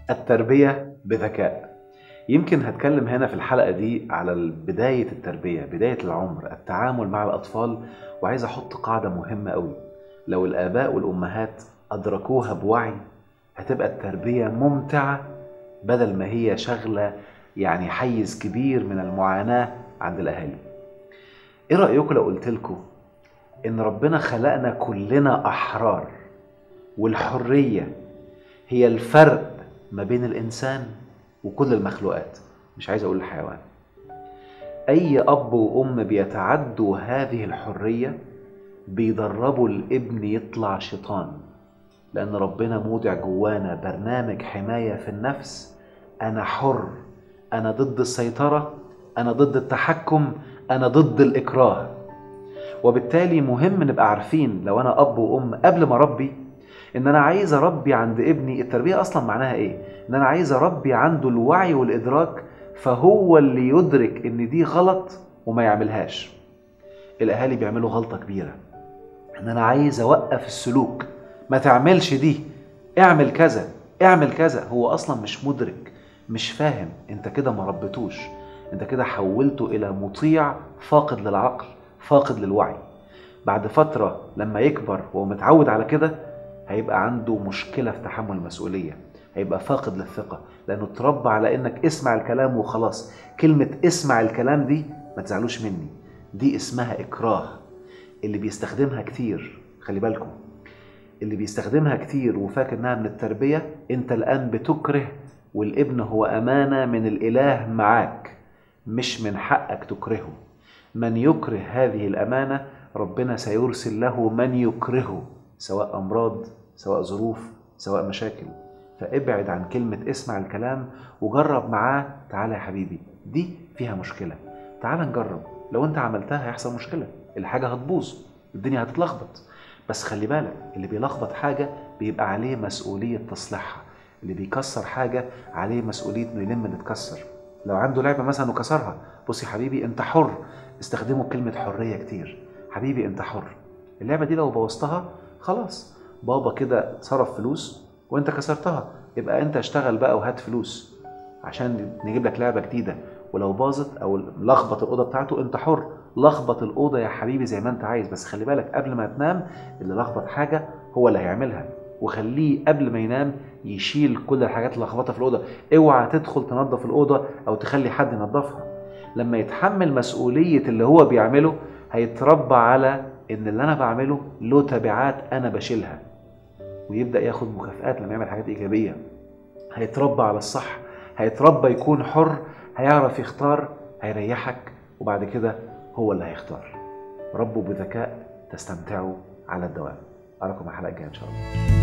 التربية بذكاء يمكن هتكلم هنا في الحلقة دي على بداية التربية بداية العمر التعامل مع الأطفال وعايز أحط قاعدة مهمة قوي لو الآباء والأمهات أدركوها بوعي هتبقى التربية ممتعة بدل ما هي شغلة يعني حيز كبير من المعاناة عند الأهالي إيه رأيكم لو قلت لكم إن ربنا خلقنا كلنا أحرار والحرية هي الفرق ما بين الإنسان وكل المخلوقات مش عايز أقول الحيوان أي أب وأم بيتعدوا هذه الحرية بيدربوا الابن يطلع شيطان لأن ربنا مودع جوانا برنامج حماية في النفس أنا حر أنا ضد السيطرة أنا ضد التحكم أنا ضد الإكراه وبالتالي مهم نبقى عارفين لو أنا أب وأم قبل ما أربي إن أنا عايز أربي عند ابني التربية أصلا معناها إيه؟ إن أنا عايز أربي عنده الوعي والإدراك فهو اللي يدرك إن دي غلط وما يعملهاش الأهالي بيعملوا غلطة كبيرة إن أنا عايز أوقف السلوك ما تعملش دي اعمل كذا اعمل كذا هو أصلا مش مدرك مش فاهم انت كده ما ربيتوش انت كده حولته الى مطيع فاقد للعقل فاقد للوعي بعد فترة لما يكبر وهو متعود على كده هيبقى عنده مشكلة في تحمل المسؤولية هيبقى فاقد للثقة لأنه اتربى على إنك اسمع الكلام وخلاص كلمة اسمع الكلام دي ما تزعلوش مني دي اسمها إكراه اللي بيستخدمها كتير خلي بالكم اللي بيستخدمها كتير وفاكر إنها من التربية أنت الآن بتكره والابن هو أمانة من الإله معاك مش من حقك تكرهه من يكره هذه الأمانة ربنا سيرسل له من يكرهه سواء أمراض سواء ظروف سواء مشاكل فابعد عن كلمة اسمع الكلام وجرب معاه تعالى يا حبيبي دي فيها مشكلة تعالى نجرب لو انت عملتها هيحصل مشكلة الحاجة هتبوظ الدنيا هتتلخبط بس خلي بالك اللي بيلخبط حاجة بيبقى عليه مسؤولية تصليحها اللي بيكسر حاجة عليه مسؤولية انه يلم اللي اتكسر لو عنده لعبة مثلا وكسرها بص يا حبيبي انت حر استخدموا كلمة حرية كتير حبيبي انت حر اللعبة دي لو بوظتها خلاص بابا كده صرف فلوس وانت كسرتها يبقى انت اشتغل بقى وهات فلوس عشان نجيب لك لعبة جديدة ولو باظت او لخبط الأوضة بتاعته انت حر لخبط الأوضة يا حبيبي زي ما انت عايز بس خلي بالك قبل ما تنام اللي لخبط حاجة هو اللي هيعملها وخليه قبل ما ينام يشيل كل الحاجات اللي لخبطها في الاوضه اوعى تدخل تنظف الاوضه او تخلي حد ينظفها لما يتحمل مسؤوليه اللي هو بيعمله هيتربى على ان اللي انا بعمله له تبعات انا بشيلها ويبدا ياخد مكافآت لما يعمل حاجات ايجابيه هيتربى على الصح هيتربى يكون حر هيعرف يختار هيريحك وبعد كده هو اللي هيختار ربوا بذكاء تستمتعوا على الدوام أراكم الحلقة الجاية إن شاء الله